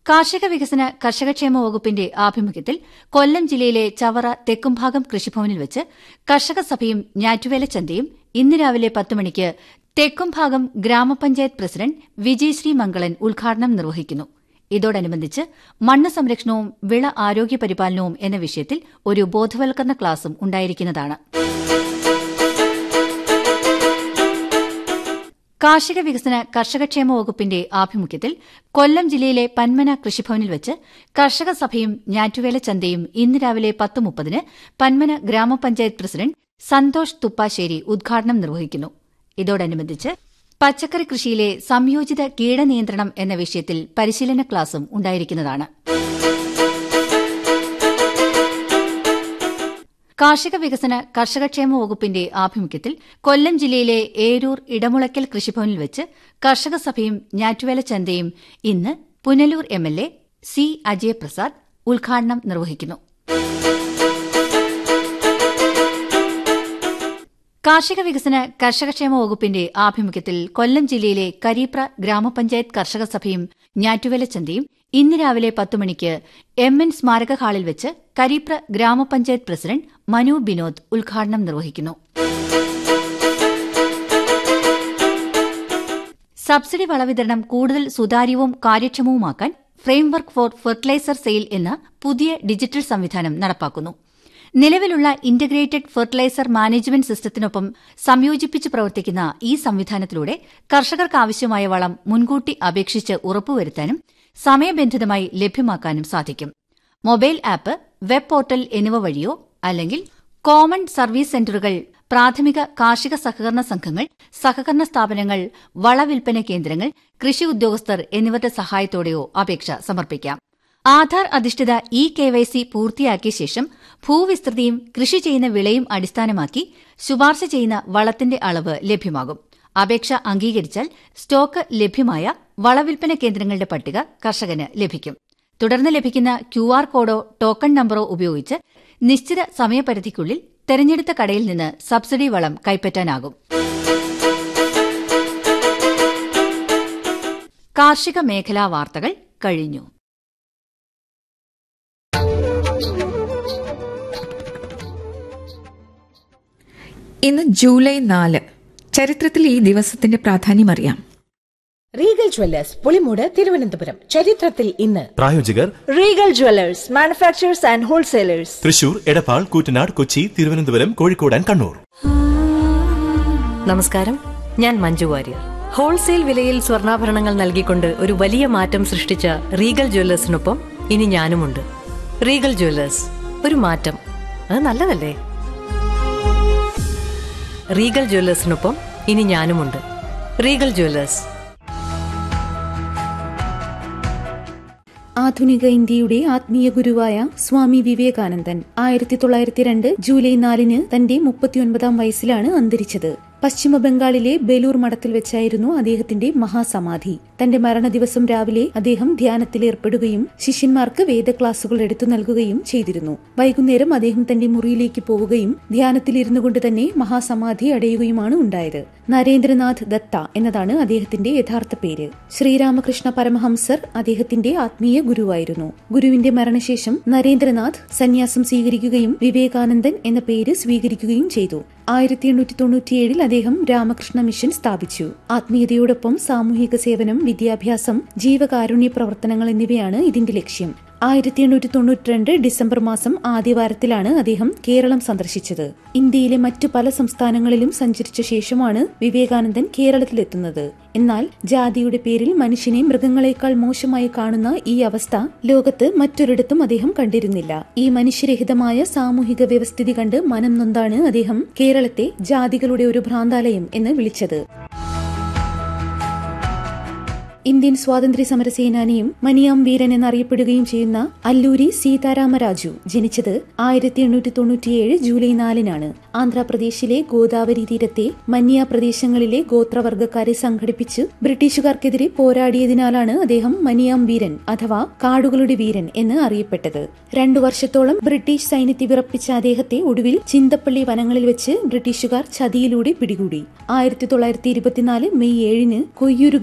കാർഷിക വികസന കർഷകക്ഷേമ വകുപ്പിന്റെ ആഭിമുഖ്യത്തിൽ കൊല്ലം ജില്ലയിലെ ചവറ തെക്കുംഭാഗം കൃഷിഭവനിൽ വെച്ച് കർഷക സഭയും ഞാറ്റുവേല ചന്തയും ഇന്ന് രാവിലെ പത്ത് മണിക്ക് തെക്കുംഭാഗം ഗ്രാമപഞ്ചായത്ത് പ്രസിഡന്റ് വിജയശ്രീ മംഗളൻ ഉദ്ഘാടനം നിർവഹിക്കുന്നു ഇതോടനുബന്ധിച്ച് മണ്ണ് സംരക്ഷണവും വിള ആരോഗ്യ പരിപാലനവും എന്ന വിഷയത്തിൽ ഒരു ബോധവൽക്കരണ ക്ലാസും ഉണ്ടായിരിക്കുന്നതാണ് കാർഷിക വികസന കർഷകക്ഷേമ വകുപ്പിന്റെ ആഭിമുഖ്യത്തിൽ കൊല്ലം ജില്ലയിലെ പന്മന കൃഷിഭവനിൽ വെച്ച് കർഷക സഭയും ഞാറ്റുവേല ചന്തയും ഇന്ന് രാവിലെ പത്ത് മുപ്പതിന് പന്മന ഗ്രാമപഞ്ചായത്ത് പ്രസിഡന്റ് സന്തോഷ് തുപ്പാശ്ശേരി ഉദ്ഘാടനം നിർവഹിക്കുന്നു ഇതോടനുബന്ധിച്ച് പച്ചക്കറി കൃഷിയിലെ സംയോജിത കീടനിയന്ത്രണം എന്ന വിഷയത്തിൽ പരിശീലന ക്ലാസും ഉണ്ടായിരിക്കുന്നതാണ് കാർഷിക വികസന കർഷകക്ഷേമ വകുപ്പിന്റെ ആഭിമുഖ്യത്തിൽ കൊല്ലം ജില്ലയിലെ ഏരൂർ ഇടമുളയ്ക്കൽ കൃഷിഭവനിൽ വെച്ച് കർഷക സഭയും ഞാറ്റുവേല ചന്തയും ഇന്ന് പുനലൂർ എംഎൽഎ സി അജയപ്രസാദ് ഉദ്ഘാടനം നിർവഹിക്കുന്നു കാർഷിക വികസന കർഷകക്ഷേമ വകുപ്പിന്റെ ആഭിമുഖ്യത്തിൽ കൊല്ലം ജില്ലയിലെ കരീപ്ര ഗ്രാമപഞ്ചായത്ത് കർഷക സഭയും ഞാറ്റുവേല ചന്തയും ഇന്ന് രാവിലെ പത്ത് മണിക്ക് എം എൻ സ്മാരക ഹാളിൽ വെച്ച് കരീപ്ര ഗ്രാമപഞ്ചായത്ത് പ്രസിഡന്റ് മനു ബിനോദ് ഉദ്ഘാടനം നിർവഹിക്കുന്നു സബ്സിഡി വളവിതരണം കൂടുതൽ സുതാര്യവും കാര്യക്ഷമവുമാക്കാൻ ഫ്രെയിംവർക്ക് ഫോർ ഫെർട്ടിലൈസർ സെയിൽ എന്ന പുതിയ ഡിജിറ്റൽ സംവിധാനം നടപ്പാക്കുന്നു നിലവിലുള്ള ഇന്റഗ്രേറ്റഡ് ഫെർട്ടിലൈസർ മാനേജ്മെന്റ് സിസ്റ്റത്തിനൊപ്പം സംയോജിപ്പിച്ച് പ്രവർത്തിക്കുന്ന ഈ സംവിധാനത്തിലൂടെ കർഷകർക്ക് ആവശ്യമായ വളം മുൻകൂട്ടി അപേക്ഷിച്ച് ഉറപ്പുവരുത്താനും സമയബന്ധിതമായി ലഭ്യമാക്കാനും സാധിക്കും മൊബൈൽ ആപ്പ് വെബ് പോർട്ടൽ എന്നിവ വഴിയോ അല്ലെങ്കിൽ കോമൺ സർവീസ് സെന്ററുകൾ പ്രാഥമിക കാർഷിക സഹകരണ സംഘങ്ങൾ സഹകരണ സ്ഥാപനങ്ങൾ വളവിൽപ്പന കേന്ദ്രങ്ങൾ കൃഷി ഉദ്യോഗസ്ഥർ എന്നിവരുടെ സഹായത്തോടെയോ അപേക്ഷ സമർപ്പിക്കാം ആധാർ അധിഷ്ഠിത ഇ കെ വൈ സി പൂർത്തിയാക്കിയ ശേഷം ഭൂവിസ്തൃതിയും കൃഷി ചെയ്യുന്ന വിളയും അടിസ്ഥാനമാക്കി ശുപാർശ ചെയ്യുന്ന വളത്തിന്റെ അളവ് ലഭ്യമാകും അപേക്ഷ അംഗീകരിച്ചാൽ സ്റ്റോക്ക് ലഭ്യമായ വളവിൽപ്പന കേന്ദ്രങ്ങളുടെ പട്ടിക കർഷകന് ലഭിക്കും തുടർന്ന് ലഭിക്കുന്ന ക്യു ആർ കോഡോ ടോക്കൺ നമ്പറോ ഉപയോഗിച്ച് നിശ്ചിത സമയപരിധിക്കുള്ളിൽ തെരഞ്ഞെടുത്ത കടയിൽ നിന്ന് സബ്സിഡി വളം കൈപ്പറ്റാനാകും കാർഷിക മേഖലാ വാർത്തകൾ കഴിഞ്ഞു ഇന്ന് ജൂലൈ നാല് ചരിത്രത്തിൽ ഈ ദിവസത്തിന്റെ പ്രാധാന്യം അറിയാം റീഗൽ ജ്വല്ലേഴ്സ് പുളിമൂട് തിരുവനന്തപുരം ചരിത്രത്തിൽ ഇന്ന് പ്രായോജകർ regal jewellers manufacturers and wholesalers Thrissur Edappal Koottanad Kochi Thiruvananthapuram Kozhikode and Kannur നമസ്കാരം ഞാൻ മഞ്ജു വാര്യർ ഹോൾസെയിൽ വിലയിൽ സ്വർണ്ണാഭരണങ്ങൾ നൽകിക്കൊണ്ട് ഒരു വലിയ മാറ്റം സൃഷ്ടിച്ച റീഗൽ ജ്വല്ലേഴ്സിനൊപ്പം ഇനി ഞാനുമുണ്ട് റീഗൽ ജ്വല്ലേഴ്സ് ഒരു മാറ്റം അത് നല്ലതല്ലേ റീഗൽ ജ്വല്ലേഴ്സിനൊപ്പം ഇനി ഞാനുമുണ്ട് റീഗൽ ജ്വല്ലേഴ്സ് ആധുനിക ഇന്ത്യയുടെ ആത്മീയ ഗുരുവായ സ്വാമി വിവേകാനന്ദൻ ആയിരത്തി തൊള്ളായിരത്തി രണ്ട് ജൂലൈ നാലിന് തന്റെ മുപ്പത്തിയൊൻപതാം വയസ്സിലാണ് അന്തരിച്ചത് പശ്ചിമ ബംഗാളിലെ ബേലൂർ മഠത്തിൽ വെച്ചായിരുന്നു അദ്ദേഹത്തിന്റെ മഹാസമാധി തന്റെ മരണദിവസം രാവിലെ അദ്ദേഹം ധ്യാനത്തിലേർപ്പെടുകയും ശിഷ്യന്മാർക്ക് വേദ ക്ലാസുകൾ എടുത്തു നൽകുകയും ചെയ്തിരുന്നു വൈകുന്നേരം അദ്ദേഹം തന്റെ മുറിയിലേക്ക് പോവുകയും ധ്യാനത്തിലിരുന്നു കൊണ്ട് തന്നെ മഹാസമാധി അടയുകയുമാണ് ഉണ്ടായത് നരേന്ദ്രനാഥ് ദത്ത എന്നതാണ് അദ്ദേഹത്തിന്റെ യഥാർത്ഥ പേര് ശ്രീരാമകൃഷ്ണ പരമഹംസർ അദ്ദേഹത്തിന്റെ ആത്മീയ ഗുരുവായിരുന്നു ഗുരുവിന്റെ മരണശേഷം നരേന്ദ്രനാഥ് സന്യാസം സ്വീകരിക്കുകയും വിവേകാനന്ദൻ എന്ന പേര് സ്വീകരിക്കുകയും ചെയ്തു ആയിരത്തി എണ്ണൂറ്റി തൊണ്ണൂറ്റിയേഴിൽ അദ്ദേഹം രാമകൃഷ്ണ മിഷൻ സ്ഥാപിച്ചു ആത്മീയതയോടൊപ്പം സാമൂഹിക സേവനം വിദ്യാഭ്യാസം ജീവകാരുണ്യ പ്രവർത്തനങ്ങൾ എന്നിവയാണ് ഇതിന്റെ ലക്ഷ്യം ആയിരത്തി എണ്ണൂറ്റി തൊണ്ണൂറ്റിരണ്ട് ഡിസംബർ മാസം ആദ്യവാരത്തിലാണ് അദ്ദേഹം കേരളം സന്ദർശിച്ചത് ഇന്ത്യയിലെ മറ്റു പല സംസ്ഥാനങ്ങളിലും സഞ്ചരിച്ച ശേഷമാണ് വിവേകാനന്ദൻ കേരളത്തിലെത്തുന്നത് എന്നാൽ ജാതിയുടെ പേരിൽ മനുഷ്യനെ മൃഗങ്ങളെക്കാൾ മോശമായി കാണുന്ന ഈ അവസ്ഥ ലോകത്ത് മറ്റൊരിടത്തും അദ്ദേഹം കണ്ടിരുന്നില്ല ഈ മനുഷ്യരഹിതമായ സാമൂഹിക വ്യവസ്ഥിതി കണ്ട് മനം നൊന്താണ് അദ്ദേഹം കേരളത്തെ ജാതികളുടെ ഒരു ഭ്രാന്താലയം എന്ന് വിളിച്ചത് ഇന്ത്യൻ സ്വാതന്ത്ര്യ സമര സേനാനിയും മനിയാം വീരൻ എന്നറിയപ്പെടുകയും ചെയ്യുന്ന അല്ലൂരി സീതാരാമരാജു ജനിച്ചത് ആയിരത്തി എണ്ണൂറ്റി തൊണ്ണൂറ്റിയേഴ് ജൂലൈ നാലിനാണ് ആന്ധ്രാപ്രദേശിലെ ഗോദാവരി തീരത്തെ മന്യ പ്രദേശങ്ങളിലെ ഗോത്രവർഗക്കാരെ സംഘടിപ്പിച്ച് ബ്രിട്ടീഷുകാർക്കെതിരെ പോരാടിയതിനാലാണ് അദ്ദേഹം മനിയാം വീരൻ അഥവാ കാടുകളുടെ വീരൻ എന്ന് അറിയപ്പെട്ടത് രണ്ടു വർഷത്തോളം ബ്രിട്ടീഷ് സൈന്യത്തെ വിറപ്പിച്ച അദ്ദേഹത്തെ ഒടുവിൽ ചിന്തപ്പള്ളി വനങ്ങളിൽ വെച്ച് ബ്രിട്ടീഷുകാർ ചതിയിലൂടെ പിടികൂടി ആയിരത്തി തൊള്ളായിരത്തി ഇരുപത്തിനാല് മെയ് ഏഴിന് കൊയ്യൂരു